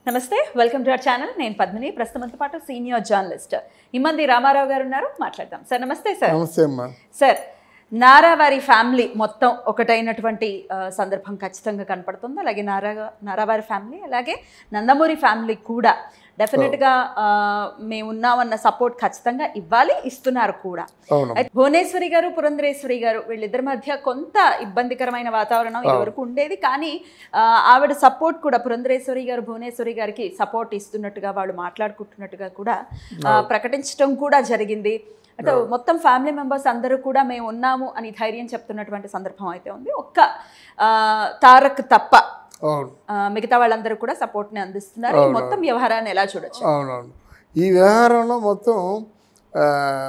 నమస్తే welcome to our channel నేను పద్మిని ప్రస్తుతంతో పాటు సీనియర్ జర్నలిస్ట్ ఇమ్మంది రామారావు గారు ఉన్నారు మాట్లాడదాం సార్ నమస్తే సార్ నమస్తే అమ్మా సార్ నారా వారి ఫ్యామిలీ మొత్తం ఒకటైనటువంటి ఆ, సందర్భం ఖచ్చితంగా కనపడుతుంది అలాగే నారా నారా వారి ఫ్యామిలీ అలాగే నందమూరి ఫ్యామిలీ కూడా డెఫినెట్గా మేము ఉన్నామన్న సపోర్ట్ ఖచ్చితంగా ఇవ్వాలి ఇస్తున్నారు కూడా అవును అయితే భువనేశ్వరి గారు పురంధరేశ్వరి గారు వీళ్ళిద్దరి మధ్య కొంత ఇబ్బందికరమైన వాతావరణం ఇదివరకు ఉండేది కానీ ఆ, ఆవిడ సపోర్ట్ కూడా పురంధరేశ్వరి గారు భువనేశ్వరి గారికి సపోర్ట్ ఇస్తున్నట్టుగా వాళ్ళు మాట్లాడుకుంటున్నట్టుగా కూడా ఆ, ప్రకటించడం కూడా జరిగింది అంటే మొత్తం ఫ్యామిలీ మెంబర్స్ అందరూ కూడా మేము ఉన్నాము అని ధైర్యం చెప్తున్నటువంటి సందర్భం అయితే ఉంది ఒక్క ఆ, తారక్ తప్ప అవును ఆ, మిగతా వాళ్ళందరూ కూడా సపోర్ట్ని అందిస్తున్నారు ఈ మొత్తం వ్యవహారాన్ని ఎలా చూడొచ్చు అవునవును ఈ వ్యవహారంలో మొత్తం ఆ,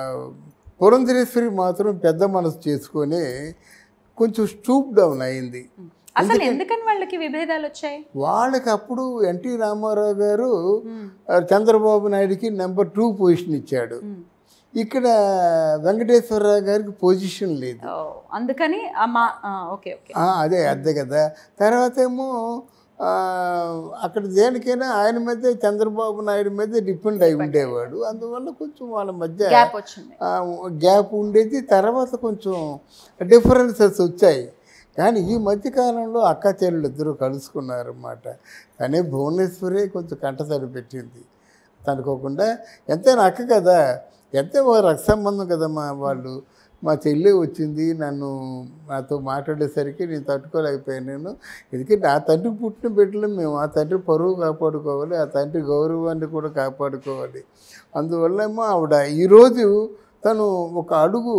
పురంధరేశ్వరి మాత్రం పెద్ద మనసు చేసుకొని కొంచెం స్టూప్ డౌన్ అయింది అసలు ఎందుకని వాళ్ళకి విభేదాలు వచ్చాయి వాళ్ళకి అప్పుడు ఎన్టీ రామారావు గారు ఆ, చంద్రబాబు నాయుడుకి నెంబర్ టూ పొజిషన్ ఇచ్చాడు మ్మ్. ఇక్కడ వెంకటేశ్వరరావు గారికి పొజిషన్ లేదు ఓ, అందుకని అమ్మా ఓకే ఓకే ఆ, అదే అదే కదా తర్వాత ఏమో ఆ, అక్కడ దేనికైనా ఆయన మీద చంద్రబాబు నాయుడు మీద డిపెండ్ అయి ఉండేవాడు అందువల్ల కొంచెం వాళ్ళ మధ్య గ్యాప్ వచ్చింది ఆ, గ్యాప్ ఉండేది తర్వాత కొంచెం డిఫరెన్సెస్ వచ్చాయి కానీ ఈ మధ్యకాలంలో అక్క చెల్లెలు ఇద్దరు కలుసుకున్నారన్నమాట కానీ భువనేశ్వరి కొంచెం కంటతడి పెట్టింది తనుకోకుండా ఎంతైనా అక్క కదా ఎంతే ఒక రక్త సంబంధం కదా మా వాళ్ళు మా చెల్లి వచ్చింది నన్ను నాతో మాట్లాడేసరికి నేను తట్టుకోలేకపోయాను నేను ఎందుకంటే ఆ తండ్రి పుట్టిన బిడ్డలు మేము ఆ తండ్రి పరువు కాపాడుకోవాలి ఆ తండ్రి గౌరవాన్ని కూడా కాపాడుకోవాలి అందువల్ల ఏమో ఆవిడ ఈరోజు తను ఒక అడుగు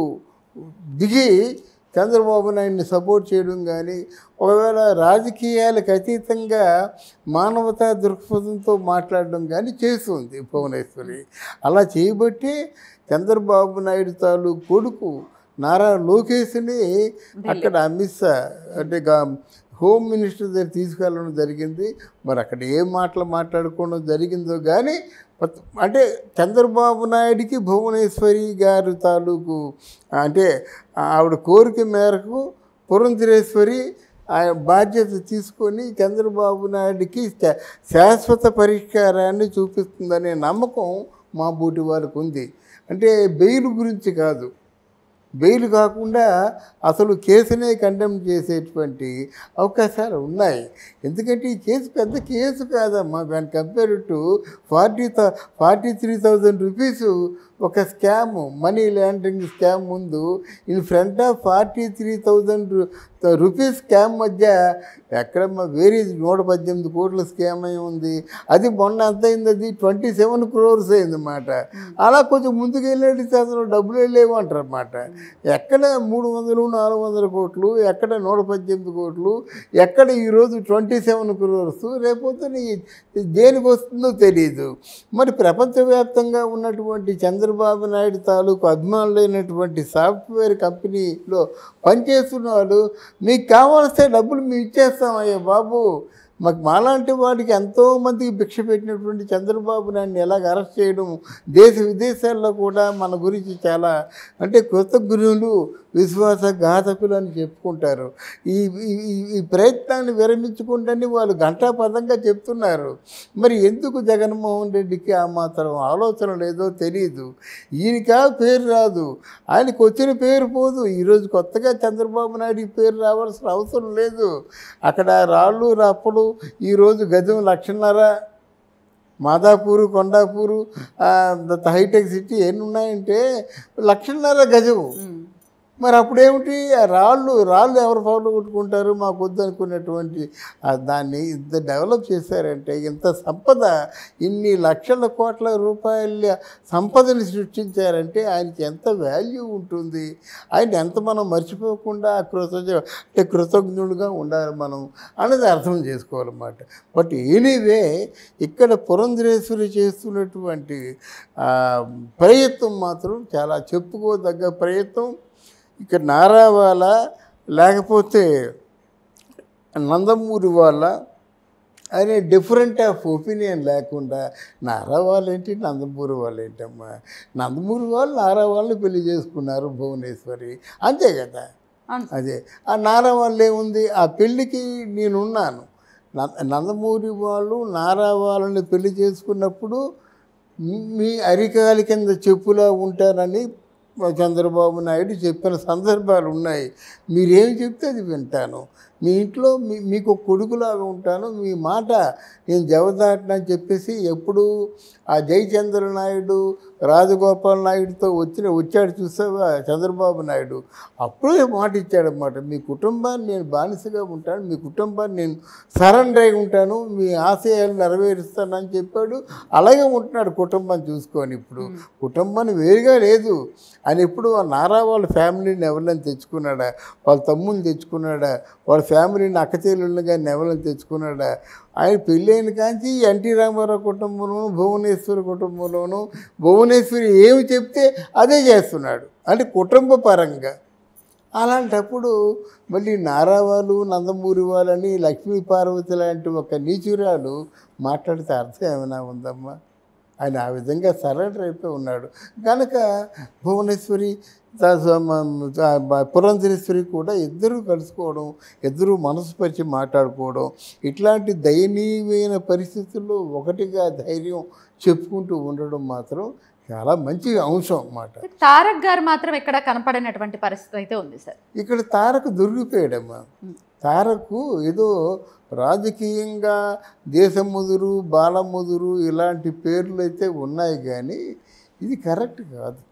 దిగి చంద్రబాబు నాయుడిని సపోర్ట్ చేయడం కానీ ఒకవేళ రాజకీయాలకు అతీతంగా మానవతా దృక్పథంతో మాట్లాడడం కానీ చేస్తుంది భువనేశ్వరి అలా చేయబట్టి చంద్రబాబు నాయుడు తాలూ కొడుకు నారా లోకేష్ని అక్కడ అమిత్ షా అంటే గా- హోమ్ మినిస్టర్ దగ్గర తీసుకెళ్ళడం జరిగింది మరి అక్కడ ఏం మాటలు మాట్లాడుకోవడం జరిగిందో కానీ పత్- అంటే చంద్రబాబు నాయుడికి భువనేశ్వరి గారు తాలూకు అంటే ఆవిడ కోరిక మేరకు పురంధరేశ్వరి ఆ బాధ్యత తీసుకొని చంద్రబాబు నాయుడికి శా- శాశ్వత పరిష్కారాన్ని చూపిస్తుందనే నమ్మకం మా బూటి వారికి ఉంది అంటే బెయిల్ గురించి కాదు బెయిల్ కాకుండా అసలు కేసునే కండెమ్ చేసేటువంటి అవకాశాలు ఉన్నాయి ఎందుకంటే ఈ కేసు పెద్ద కేసు కాదమ్మా దాని compare to forty forty three thousand rupees ఒక స్కామ్ మనీ లాండరింగ్ స్కామ్ ముందు in front of forty three thousand rupees scam మధ్య ఎక్కడమ్మా వేరే నూట పద్దెనిమిది కోట్ల స్కామ్ అయి ఉంది అది మొన్న ఎంత అయింది అది ట్వంటీ సెవెన్ క్రోర్స్ అయింది అన్నమాట అలా కొంచెం ముందుకు వెళ్ళేది అందులో డబ్బులు లేవు అంటారు అన్నమాట ఎక్కడ మూడు వందలు నాలుగు వందల కోట్లు ఎక్కడ నూట పద్దెనిమిది కోట్లు ఎక్కడ ఈరోజు ట్వంటీ సెవెన్ క్రోర్స్ రేపొద్దు దేనికి వస్తుందో తెలియదు మరి ప్రపంచవ్యాప్తంగా ఉన్నటువంటి చంద్రబాబు నాయుడు తాలూకు అభిమానులైనటువంటి సాఫ్ట్వేర్ కంపెనీలో పనిచేస్తున్న వాళ్ళు మీకు కావాల్సిన డబ్బులు మేము ఇచ్చేస్తామయ్యా బాబు మాకు మాలాంటి వాడికి ఎంతోమందికి భిక్ష పెట్టినటువంటి చంద్రబాబు నాయుడిని ఎలాగ అరెస్ట్ చేయడం దేశ విదేశాల్లో కూడా మన గురించి చాలా అంటే కృతజ్ఞులు విశ్వాస ఘాతకులు అని చెప్పుకుంటారు ఈ ఈ- ఈ- ఈ ప్రయత్నాన్ని విరమించుకుంటని వాళ్ళు ఘంటాపదంగా చెప్తున్నారు మరి ఎందుకు జగన్మోహన్ రెడ్డికి ఆ మాత్రం ఆలోచన లేదో తెలియదు ఈయనకా పేరు రాదు ఆయనకు వచ్చిన పేరు పోదు ఈరోజు కొత్తగా చంద్రబాబు నాయుడికి పేరు రావాల్సిన అవసరం లేదు అక్కడ రాళ్ళు రప్పలు ఈరోజు గజం లక్షన్నర మాదాపూరు కొండాపూరు ఆ, హైటెక్ సిటీ ఎన్ని ఉన్నాయంటే లక్షన్నర గజం మ్మ్. మరి అప్పుడేమిటి ఆ రాళ్ళు రాళ్ళు ఎవరు పగలు కొట్టుకుంటారు మాకు వద్దు అనుకున్నటువంటి ఆ దాన్ని ఇంత డెవలప్ చేశారంటే ఇంత సంపద ఇన్ని లక్షల కోట్ల రూపాయల సంపదని సృష్టించారంటే ఆయనకి ఎంత వాల్యూ ఉంటుంది ఆయన ఎంత మనం మర్చిపోకుండా కృతజ్ఞ అంటే కృతజ్ఞులుగా ఉండాలి మనం అనేది అర్థం చేసుకోవాలన్నమాట బట్ ఎనీవే ఇక్కడ పురంధరేశ్వరి చేస్తున్నటువంటి ఆ, ప్రయత్నం మాత్రం చాలా చెప్పుకోదగ్గ ప్రయత్నం ఇక్కడ నారావాల లేకపోతే నందమూరి వాళ్ళ అనే డిఫరెంట్ ఆఫ్ ఒపీనియన్ లేకుండా నారా వాళ్ళేంటి నందమూరి వాళ్ళు ఏంటమ్మా నందమూరి వాళ్ళు నారా వాళ్ళని పెళ్లి చేసుకున్నారు భువనేశ్వరి అంతే కదా అవును. అదే ఆ నారా వాళ్ళు ఏముంది ఆ పెళ్ళికి నేనున్నాను నంద- నందమూరి వాళ్ళు నారా వాళ్ళని పెళ్లి చేసుకున్నప్పుడు మీ- మీ అరికాలి కింద చెప్పులా ఉంటారని చంద్రబాబు నాయుడు చెప్పిన సందర్భాలు ఉన్నాయి మీరేం చెప్తే అది వింటాను మీ ఇంట్లో మీ మీకు ఒక కొడుకులాగా ఉంటాను మీ మాట నేను జవదాటనని చెప్పేసి ఎప్పుడు ఆ జయచంద్ర నాయుడు రాజగోపాల్ నాయుడుతో వచ్చిన వచ్చాడు చూసావా చంద్రబాబు నాయుడు అప్పుడే మాట ఇచ్చాడనమాట మీ కుటుంబాన్ని నేను బానిసగా ఉంటాను మీ కుటుంబాన్ని నేను సరెండర్ అయి ఉంటాను మీ ఆశయాలు నెరవేరుస్తానని చెప్పాడు అలాగే ఉంటున్నాడు కుటుంబాన్ని చూసుకొని ఇప్పుడు కుటుంబాన్ని వేరుగా లేదు ఆయన ఎప్పుడు ఆ నారా వాళ్ళ ఫ్యామిలీని ఎవరిని తెచ్చుకున్నాడా వాళ్ళ తమ్ముని తెచ్చుకున్నాడా వాళ్ళ ఫ్యామిలీని అక్క చెల్లెళ్ళుగా ఎవరిని తెచ్చుకున్నాడా ఆయన పెళ్ళైన కాంచి ఎన్టీ రామారావు కుటుంబంలోను భువనేశ్వరి కుటుంబంలోను భువనేశ్వరి ఏమి చెప్తే అదే చేస్తున్నాడు అంటే కుటుంబ పరంగా అలాంటప్పుడు మళ్ళీ నారావాళ్ళు నందమూరి వాళ్ళని లక్ష్మీ పార్వతి లాంటి ఒక నీచురాలు మాట్లాడితే అర్థం ఏమైనా ఉందమ్మా ఆయన ఆ విధంగా సరెండర్ అయిపోయి ఉన్నాడు కనుక భువనేశ్వరి త- మ- త- పురంధరేశ్వరి కూడా ఇద్దరూ కలుసుకోవడం ఇద్దరూ మనసు పరిచి మాట్లాడుకోవడం ఇట్లాంటి దయనీయమైన పరిస్థితుల్లో ఒకటిగా ధైర్యం చెప్పుకుంటూ ఉండడం మాత్రం చాలా మంచి అంశం అన్నమాట తారక్ గారు మాత్రం ఎక్కడ కనపడినటువంటి పరిస్థితి అయితే ఉంది సార్ ఇక్కడ తారకు దొరికిపోయాడమ్మా తారకు ఏదో రాజకీయంగా దేశముదురు బాలముదురు ఇలాంటి పేర్లు అయితే ఉన్నాయి కానీ ఇది కరెక్ట్ కాదు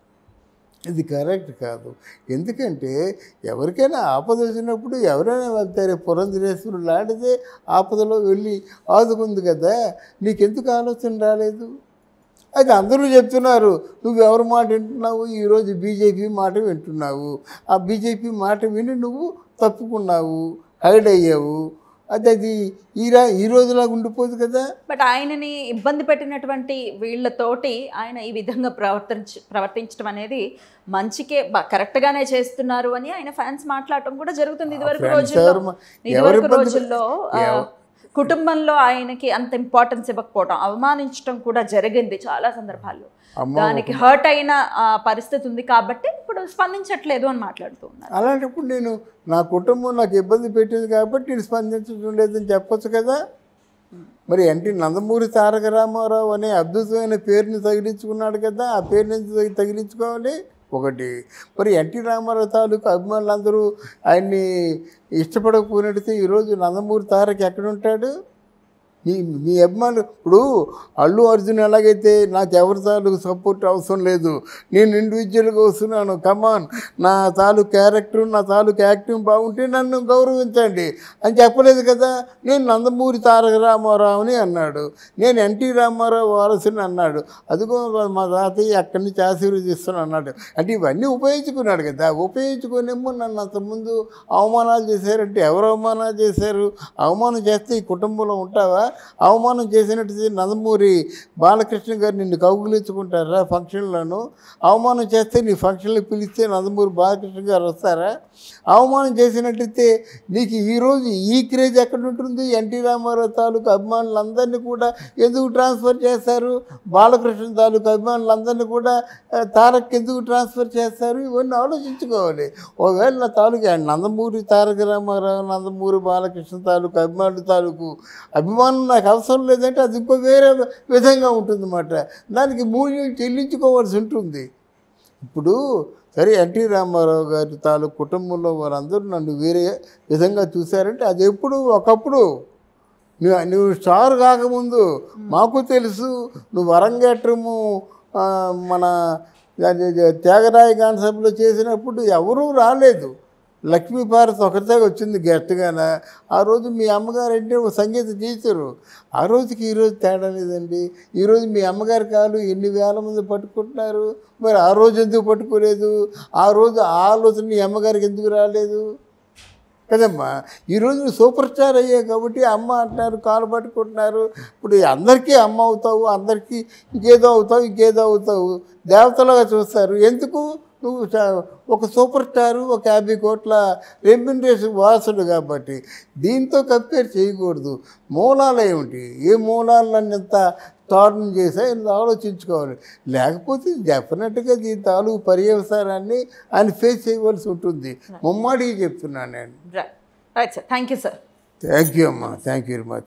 ఇది కరెక్ట్ కాదు ఎందుకంటే ఎవరికైనా ఆపద వచ్చినప్పుడు ఎవరైనా వెళ్తారే పురంధరేశ్వరుడు లాంటిదే ఆపదలో వెళ్ళి ఆదుకుంది కదా నీకెందుకు ఆలోచన రాలేదు అది అందరూ చెప్తున్నారు నువ్వు ఎవరి మాట వింటున్నావు ఈరోజు బీజేపీ మాట వింటున్నావు ఆ బీజేపీ మాట విని నువ్వు తప్పుకున్నావు హైడ్ అయ్యావు అది అది ఈ రా ఈ రోజులాగా ఉండిపోదు కదా బట్ ఆయనని ఇబ్బంది పెట్టినటువంటి వీళ్ళతోటి ఆయన ఈ విధంగా ప్రవర్తించ ప్రవర్తించడం అనేది మంచికే బ- కరెక్ట్ గానే చేస్తున్నారు అని ఆయన ఫ్యాన్స్ మాట్లాడటం కూడా జరుగుతుంది ఇదివరకు friends రోజుల్లో ఎవరు మా- ఎవరు ఇదివరకు ఇబ్బంది రోజుల్లో ఆ, ఎవ- కుటుంబంలో ఆయనకి అంత ఇంపార్టెన్స్ ఇవ్వకపోవడం అవమానించడం కూడా జరిగింది చాలా సందర్భాల్లో అమ్మ దానికి హర్ట్ అయిన ఆ, పరిస్థితి ఉంది కాబట్టి ఇప్పుడు స్పందించట్లేదు అని మాట్లాడుతూ ఉన్నారు అలాంటప్పుడు నేను నా కుటుంబం నాకు ఇబ్బంది పెట్టింది కాబట్టి నేను స్పందించడం లేదని చెప్పొచ్చు కదా మరి ఎన్టీ నందమూరి తారక రామారావు అనే అద్భుతమైన పేరుని తగిలించుకున్నాడు కదా ఆ పేరుని ఎందుకు తగి- తగిలించుకోవాలి ఒకటి మరి ఎన్టీ రామారావు తాలూకు అభిమానులందరూ ఆయన్ని ఇష్టపడకపోయినట్టు ఈరోజు నందమూరి తారక ఎక్కడుంటాడు మీ మీ అభిమానులు ఇప్పుడు అల్లు అర్జున్ ఎలాగైతే నాకు ఎవరి తాలూకు సపోర్ట్ అవసరం లేదు నేను ఇండివిజువల్గా వస్తున్నాను కమాన్ నా తాలూకు క్యారెక్టర్ నా తాలూకు యాక్టింగ్ బాగుంటే నన్ను గౌరవించండి అని చెప్పలేదు కదా నేను నందమూరి తారక రామారావుని అన్నాడు నేను ఎన్టీ రామారావు వారసుని అన్నాడు అదిగో మా తాతయ్య అక్కడి నుంచి ఆశీర్వదిస్తాను అన్నాడు అంటే ఇవన్నీ ఉపయోగించుకున్నాడు కదా ఉపయోగించుకునేమో నన్ను అంతకుముందు అవమానాలు చేశారంటే ఎవరు అవమానాలు చేశారు అవమానం చేస్తే ఈ కుటుంబంలో ఉంటావా అవమానం చేసినట్టు నందమూరి బాలకృష్ణ గారు నిన్ను కౌగులించుకుంటారా ఫంక్షన్లను అవమానం చేస్తే నీ ఫంక్షన్లకు పిలిస్తే నందమూరి బాలకృష్ణ గారు వస్తారా అవమానం చేసినట్టయితే నీకు ఈరోజు ఈ క్రేజ్ ఎక్కడ ఉంటుంది ఎన్టీ రామారావు తాలూకు అభిమానులందరినీ కూడా ఎందుకు ట్రాన్స్ఫర్ చేస్తారు బాలకృష్ణ తాలూకు అభిమానులందరినీ కూడా ఆ, తారక్ ఎందుకు ట్రాన్స్ఫర్ చేస్తారు ఇవన్నీ ఆలోచించుకోవాలి ఒకవేళ నా తాలూకు నందమూరి తారక రామారావు నందమూరి బాలకృష్ణ తాలూకు అభిమానుల తాలూకు అభిమానం నాకు అవసరం లేదంటే అది ఇంకో వేరే విధంగా ఉంటుందన్నమాట దానికి మూల్యం చెల్లించుకోవాల్సి ఉంటుంది ఇప్పుడు సరే ఎన్టీ రామారావు గారి తాలూకు కుటుంబంలో వారందరూ నన్ను వేరే విధంగా చూశారంటే అది ఎప్పుడు ఒకప్పుడు నువ్వు నువ్వు స్టార్ కాకముందు మాకు తెలుసు నువ్వు అరంగేట్రము ఆ, మన అది త్యాగరాయ గాన సభలో చేసినప్పుడు ఎవరూ రాలేదు లక్ష్మీ భారత్ ఒకరితే వచ్చింది గట్టిగాన ఆ రోజు మీ అమ్మగారు అంటే ఒక సంగీత టీచరు ఆ రోజుకి ఈ రోజు తేడా లేదండి ఈరోజు మీ అమ్మగారి కాలు ఎన్ని వేల మంది పట్టుకుంటున్నారు మరి ఆ రోజు ఎందుకు పట్టుకోలేదు ఆ రోజు ఆ ఆలోచన మీ అమ్మగారికి ఎందుకు రాలేదు కదమ్మా ఈరోజు నువ్వు సూపర్ స్టార్ అయ్యావు కాబట్టి అమ్మ అంటున్నారు కాలు పట్టుకుంటున్నారు ఇప్పుడు అందరికీ అమ్మ అవుతావు అందరికీ ఇంకేదో అవుతావు ఇంకేదో అవుతావు దేవతలుగా చూస్తారు ఎందుకు నువ్వు చా- ఒక సూపర్ స్టారు ఒక యాభై కోట్ల రెమ్యునరేషన్ వారసుడు కాబట్టి దీంతో కంపేర్ చేయకూడదు మూలాలు ఏమిటి ఏ మూలాలు నన్ను ఎంత దారుణం చేసా ఇంత ఆలోచించుకోవాలి లేకపోతే డెఫినెట్గా దీని తాలూకు పర్యవసానాన్ని ఆయన ఫేస్ చేయవలసి ఉంటుంది ముమ్మాడికి చెప్తున్నాను నేను right right sir thank you sir thank you అమ్మా థ్యాంక్ యూ వెరీ మచ్